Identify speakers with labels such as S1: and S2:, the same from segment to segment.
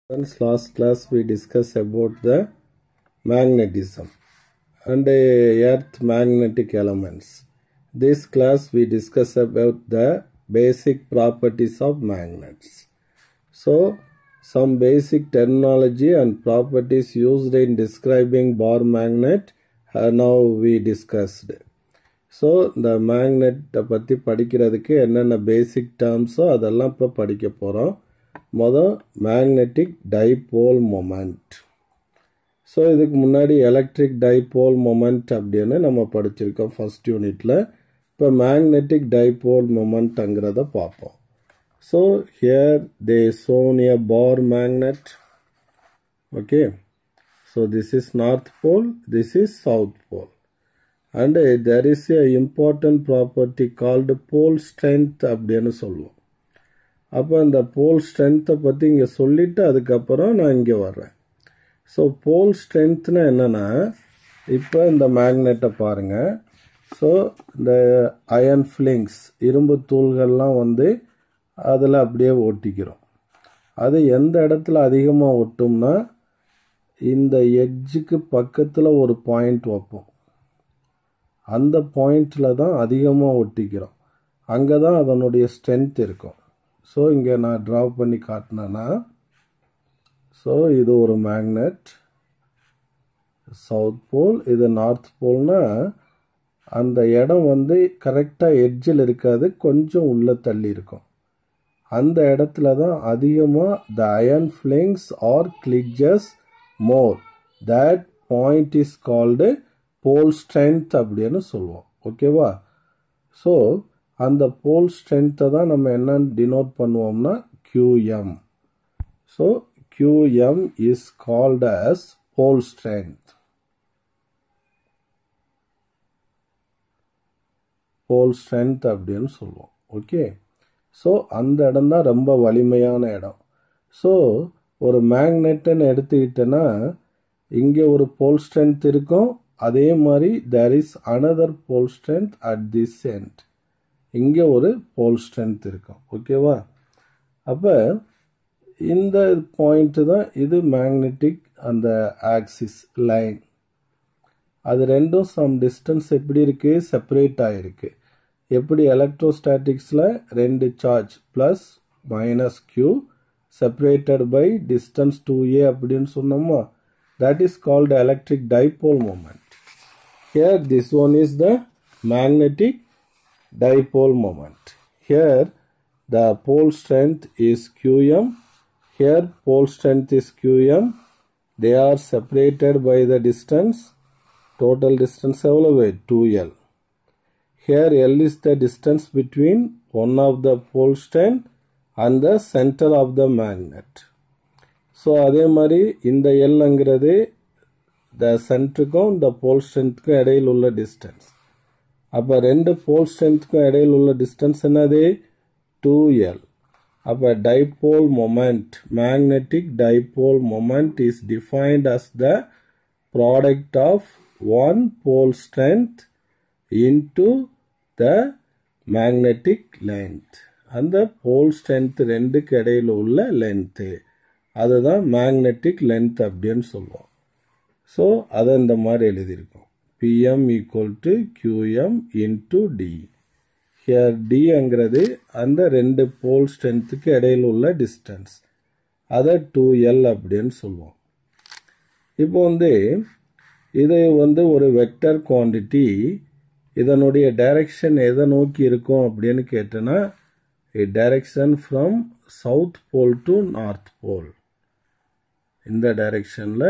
S1: Friends, last class we discussed about the magnetism and uh, earth magnetic elements. This class we discuss about the basic properties of magnets. So, some basic terminology and properties used in describing bar magnet uh, now we discussed. So இந்த மேக்னெட்டை பற்றி படிக்கிறதுக்கு என்னென்ன பேசிக் டேர்ம்ஸோ அதெல்லாம் இப்போ படிக்க போகிறோம் மொதல் மேக்னெட்டிக் டைபோல் மொமெண்ட் ஸோ இதுக்கு முன்னாடி எலக்ட்ரிக் டைபோல் மொமெண்ட் அப்படின்னு நம்ம படிச்சிருக்கோம் ஃபர்ஸ்ட் யூனிட்டில் இப்போ மேக்னெட்டிக் டைபோல் மொமெண்ட்ங்கிறத பார்ப்போம் so here they shown a bar magnet okay so this is north pole this is south pole and there is a important property called pole strength அப்படின்னு சொல்லுவோம் அப்போ அந்த போல் ஸ்ட்ரென்த்தை பற்றி இங்கே சொல்லிவிட்டு அதுக்கப்புறம் நான் இங்கே வர்றேன் ஸோ போல் ஸ்ட்ரென்த்னா என்னென்னா இப்போ இந்த மேக்னெட்டை பாருங்கள் ஸோ இந்த அயன் ஃப்ளிங்ஸ் இரும்பு தூள்கள்லாம் வந்து அதில் அப்படியே ஒட்டிக்கிறோம் அது எந்த இடத்துல அதிகமாக ஒட்டும்னா இந்த எட்ஜுக்கு பக்கத்தில் ஒரு பாயிண்ட் வைப்போம் அந்த பாயிண்டில் தான் அதிகமாக ஒட்டிக்கிறோம் அங்கே தான் அதனுடைய ஸ்ட்ரென்த் இருக்கும் ஸோ இங்கே நான் ட்ரா பண்ணி காட்டினேன்னா ஸோ இது ஒரு மேக்னெட் சவுத் போல் இது நார்த் போல்னா அந்த இடம் வந்து கரெக்டாக எட்ஜில் இருக்காது கொஞ்சம் உள்ளே தள்ளி இருக்கும் அந்த இடத்துல தான் அதிகமாக the iron filings are clings more that point is called pole strength அப்படின்னு சொல்லுவோம் ஓகேவா ஸோ அந்த போல் ஸ்ட்ரென்த்தை தான் நம்ம என்ன டினோட் பண்ணுவோம்னா Q M so Q M is called as pole strength pole strength அப்படின்னு சொல்லுவோம் ஓகே ஸோ அந்த இடம் தான் ரொம்ப வலிமையான இடம் ஸோ ஒரு மேக்னெட்டுன்னு எடுத்துக்கிட்டேன்னா இங்கே ஒரு போல் ஸ்ட்ரென்த் இருக்கும் அதே மாதிரி there is another pole strength at this end இங்கே ஒரு போல் ஸ்ட்ரென்த் இருக்கும் ஓகேவா அப்போ இந்த பாயிண்ட்டு தான் இது மேக்னெட்டிக் அந்த ஆக்சிஸ் லைன் அது ரெண்டும் சம் டிஸ்டன்ஸ் எப்படி இருக்குது செப்பரேட் ஆகிருக்கு எப்படி எலக்ட்ரோஸ்டாட்டிக்ஸில் ரெண்டு charge plus minus Q separated by distance two A அப்படின்னு சொன்னோமா that is called electric dipole moment. Here this one is the magnetic dipole moment. Here the pole strength is Qm. Here pole strength is Qm. They are separated by the distance. Total distance எவ்வளவு 2L. Here L is the distance between one of the pole strength and the center of the magnet. So அதே மாதிரி இந்த எல்ங்கிறது த சென்ட்ருக்கும் இந்த போல் ஸ்ட்ரென்த்துக்கும் இடையில் உள்ள distance அப்போ ரெண்டு போல் ஸ்ட்ரென்த்துக்கும் இடையில் உள்ள டிஸ்டன்ஸ் என்னது டூ எல் அப்போ dipole moment magnetic dipole moment is defined as the product of one pole strength into the magnetic length அந்த போல் ஸ்ட்ரென்த் ரெண்டுக்கு இடையில் உள்ள லென்த்து அதுதான் மேக்னெட்டிக் லென்த் அப்படின்னு சொல்லுவோம் ஸோ அதை இந்த மாதிரி எழுதியிருக்கோம் P M equal to Q M into D here டிங்கிறது அந்த ரெண்டு போல் ஸ்ட்ரென்த்துக்கு இடையில் உள்ள டிஸ்டன்ஸ் அதை டூ எல் அப்படின்னு சொல்லுவோம் இப்போ வந்து இது வந்து ஒரு வெக்டர் குவான்டிட்டி இதனுடைய டைரக்ஷன் எதை நோக்கி இருக்கும் அப்படின்னு கேட்டேன்னா direction from south pole to north pole இந்த டைரெக்ஷனில்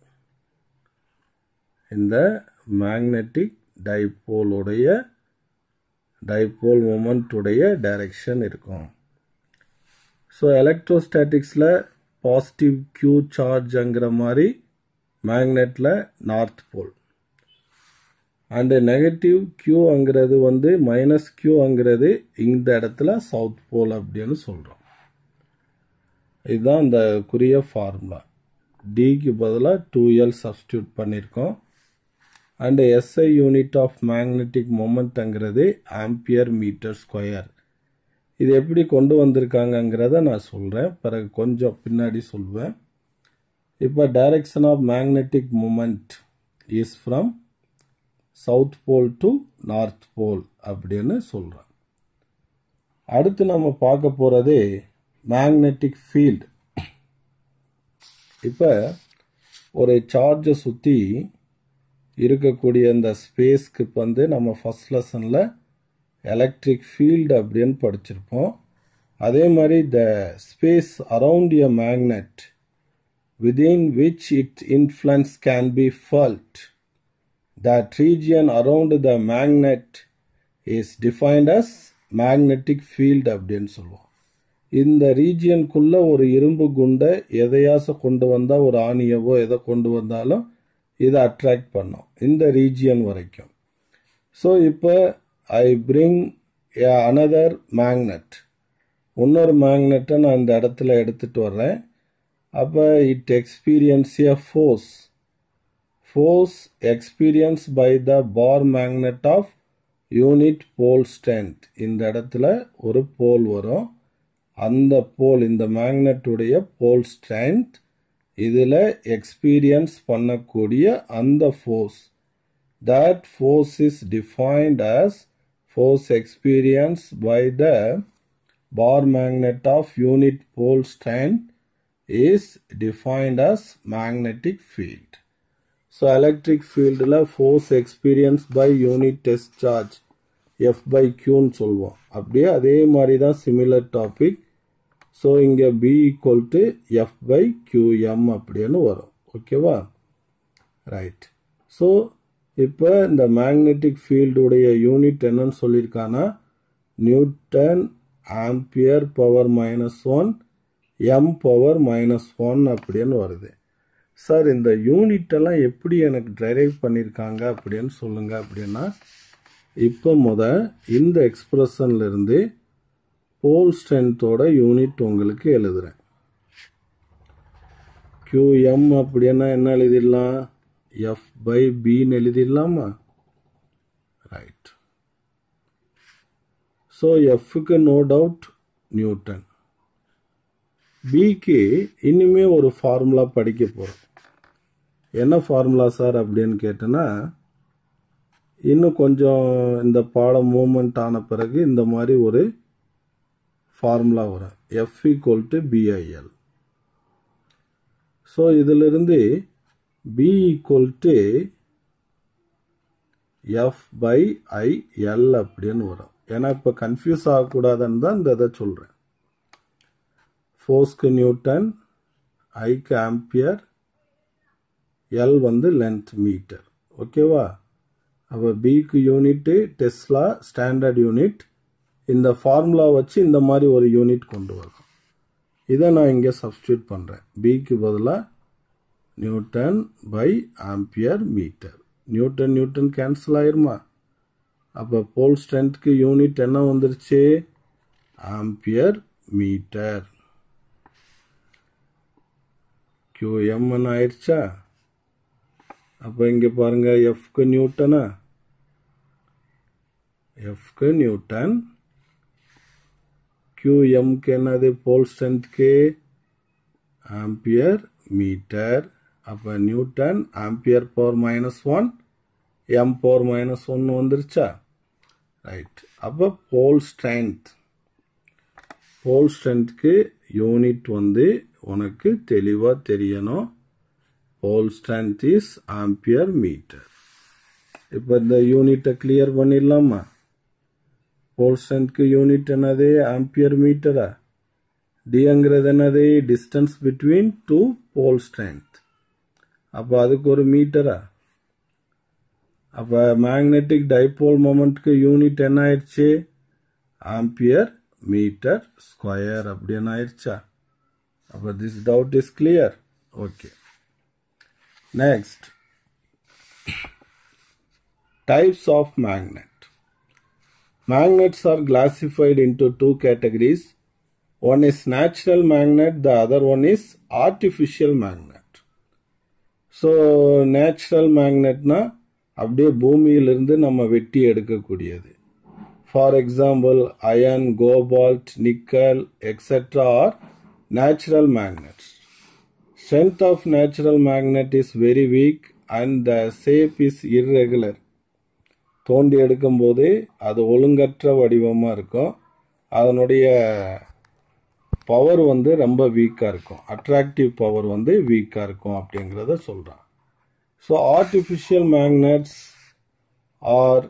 S1: இந்த மேக்னெட்டிக் டைப்போலுடைய டைப்போல் மூமெண்ட்டுடைய டைரெக்ஷன் இருக்கும் ஸோ எலக்ட்ரோஸ்டாட்டிக்ஸில் பாசிட்டிவ் கியூ சார்ஜ்ங்கிற மாதிரி மேக்னெட்டில் நார்த் போல் அண்டு நெகட்டிவ் கியூங்கிறது வந்து மைனஸ் கியூங்கிறது இந்த இடத்துல சவுத் போல் அப்படின்னு சொல்கிறோம் இதுதான் இந்த குறிய ஃபார்முலா டிக்கு பதிலாக டூ எல் சப்ஸ்டியூட் பண்ணியிருக்கோம் and SI unit of magnetic மொமெண்ட்ங்கிறது ஆம்பியர் மீட்டர் ஸ்கொயர் இது எப்படி கொண்டு வந்திருக்காங்கங்கிறத நான் சொல்கிறேன் பிறகு கொஞ்சம் பின்னாடி சொல்வேன் இப்போ direction of magnetic moment is from south pole to north pole அப்படின்னு சொல்கிறேன் அடுத்து நம்ம பார்க்க போகிறது மேக்னெட்டிக் ஃபீல்டு இப்போ ஒரு சார்ஜை சுற்றி இருக்கக்கூடிய இந்த ஸ்பேஸ்க்கு வந்து நம்ம ஃபஸ்ட் லெசனில் எலக்ட்ரிக் ஃபீல்டு அப்படின்னு படிச்சிருப்போம் அதே மாதிரி the space around a magnet within which its influence can be felt. That region around the magnet is defined as magnetic field அப்படின்னு சொல்லுவோம் இந்த ரீஜியனுக்குள்ள ஒரு இரும்பு குண்டை எதையாச கொண்டு வந்தால் ஒரு ஆணியவோ எதை கொண்டு வந்தாலும் இதை அட்ராக்ட் பண்ணும் இந்த ரீஜியன் வரைக்கும் ஸோ இப்போ ஐ பிரிங் அனதர் மேக்னெட் இன்னொரு மேக்னெட்டை நான் இந்த இடத்துல எடுத்துகிட்டு வர்றேன் அப்போ it experience a force force experience by the bar magnet of unit pole strength இந்த இடத்துல ஒரு போல் வரும் அந்த போல் இந்த மேக்னெட்டுடைய போல் ஸ்ட்ரென்த் இதில் எக்ஸ்பீரியன்ஸ் பண்ணக்கூடிய அந்த force that force is defined as force experienced by the bar magnet of unit pole strength is defined as magnetic field. So electric field ல force experienced by unit test charge F by Qன்னு சொல்லுவோம் அப்படியே அதே மாதிரி தான் similar topic so இங்கே B equal to F by Q M அப்படின்னு வரும் ஓகேவா ரைட் ஸோ இப்போ இந்த மேக்னெட்டிக் ஃபீல்டுடைய யூனிட் என்னன்னு சொல்லியிருக்கான்னா newton ampere power minus one M power minus one அப்படின்னு வருது சார் இந்த யூனிட் எல்லாம் எப்படி எனக்கு டிரைவ் பண்ணியிருக்காங்க அப்படின்னு சொல்லுங்க அப்படின்னா இப்போ முத இந்த எக்ஸ்பிரஷன்ல இருந்து போல் ஸ்ட்ரென்த்தோட யூனிட் உங்களுக்கு எழுதுறேன் QM அப்படின்னா என்ன எழுதிடலாம் எஃப் பை பின்னு எழுதிடலாமா ரைட் ஸோ எஃப்க்கு நோ டவுட் நியூட்டன் பிக்கு இனிமே ஒரு ஃபார்முலா படிக்க போகிறோம் என்ன ஃபார்முலா சார் அப்படின்னு கேட்டேன்னா இன்னும் கொஞ்சம் இந்த பாடம் மூமெண்ட் ஆன பிறகு இந்த மாதிரி ஒரு ஃபார்முலா வரும் F equal to B I L so இதிலிருந்து B equal to F by I L அப்படின்னு வரும் ஏன்னா இப்போ கன்ஃபியூஸ் ஆகக்கூடாதுன்னு தான் இந்த இதை சொல்கிறேன் ஃபோர்ஸ்க்கு நியூட்டன் ஐக்கு ஆம்பியர் எல் வந்து லென்த் மீட்டர் ஓகேவா அப்போ பிக்கு யூனிட்டு டெஸ்லா ஸ்டாண்டர்ட் யூனிட் இந்த ஃபார்முலா வச்சு இந்த மாதிரி ஒரு யூனிட் கொண்டு வரும் இதை நான் இங்கே சப்ஸ்டியூட் பண்ணுறேன் பிக்கு பதிலாக newton by ampere metre newton newton cancel ஆயிருமா அப்போ போல் ஸ்ட்ரென்த்க்கு யூனிட் என்ன வந்துருச்சு ஆம்பியர் மீட்டர் கியூஎம்னு ஆயிடுச்சா அப்போ இங்கே பாருங்க எஃப்க்கு நியூட்டனா எஃப்க்கு நியூட்டன் கியூஎம்க்கு என்னது போல் ஸ்ட்ரென்த்க்கு ஆம்பியர் மீட்டர் அப்போ newton ampere power minus one M power minus ஒன்று வந்துருச்சா ரைட் அப்போ போல் ஸ்ட்ரென்த் போல் ஸ்ட்ரென்த்க்கு யூனிட் வந்து உனக்கு தெளிவாக தெரியணும் pole strength is ampere metre இப்போ இந்த யூனிட்டை கிளியர் பண்ணிடலாமா போல் ஸ்ட்ரென்த்க்கு யூனிட் என்னது ஆம்பியர் மீட்டரா டிங்கிறது என்னது distance between two pole strength அப்போ அதுக்கு ஒரு மீட்டரா அப்போ மேக்னெட்டிக் டைபோல் மொமெண்ட்க்கு யூனிட் என்ன ஆயிடுச்சு ஆம்பியர் மீட்டர் ஸ்கொயர் அப்படின்னு ஆயிடுச்சா அப்போ this doubt is clear okay next types of magnet Magnets are classified into two categories. One is natural magnet, the other one is artificial magnet. So natural மேக்னெட்னா அப்படியே பூமியிலிருந்து நம்ம வெட்டி எடுக்கக்கூடியது for example iron cobalt nickel etcetera are natural magnets strength of natural magnet is very weak and the shape is irregular தோண்டி எடுக்கும்போது அது ஒழுங்கற்ற வடிவமாக இருக்கும் அதனுடைய பவர் வந்து ரொம்ப வீக்காக இருக்கும் அட்ராக்டிவ் பவர் வந்து வீக்காக இருக்கும் அப்படிங்கிறத சொல்கிறான் so artificial magnets are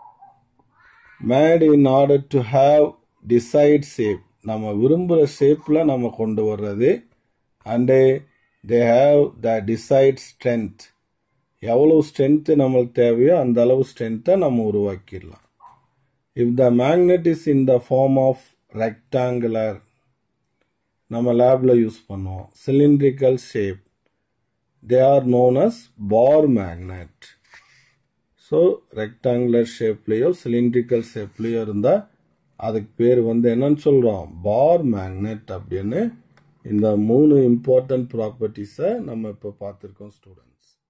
S1: made in order to have desired shape நம்ம விரும்புகிற ஷேப்பில் நம்ம கொண்டு வர்றது and they have the desired strength எவ்வளோ ஸ்ட்ரென்த்து நம்மளுக்கு தேவையோ அந்த அளவு ஸ்ட்ரென்த்தை நம்ம உருவாக்கிடலாம் if the magnet is in the form of rectangular நம்ம லேபில் யூஸ் பண்ணுவோம் cylindrical shape they are known as bar magnet so rectangular ஷேப்லேயோ சிலிண்ட்ரிக்கல் ஷேப்லேயோ இருந்தால் அதுக்கு பேர் வந்து என்னன்னு சொல்கிறோம் பார் மேக்னெட் அப்படின்னு இந்த மூணு இம்பார்ட்டன்ட் ப்ராப்பர்ட்டிஸை நம்ம இப்போ பார்த்துருக்கோம் ஸ்டூடெண்ட்ஸ்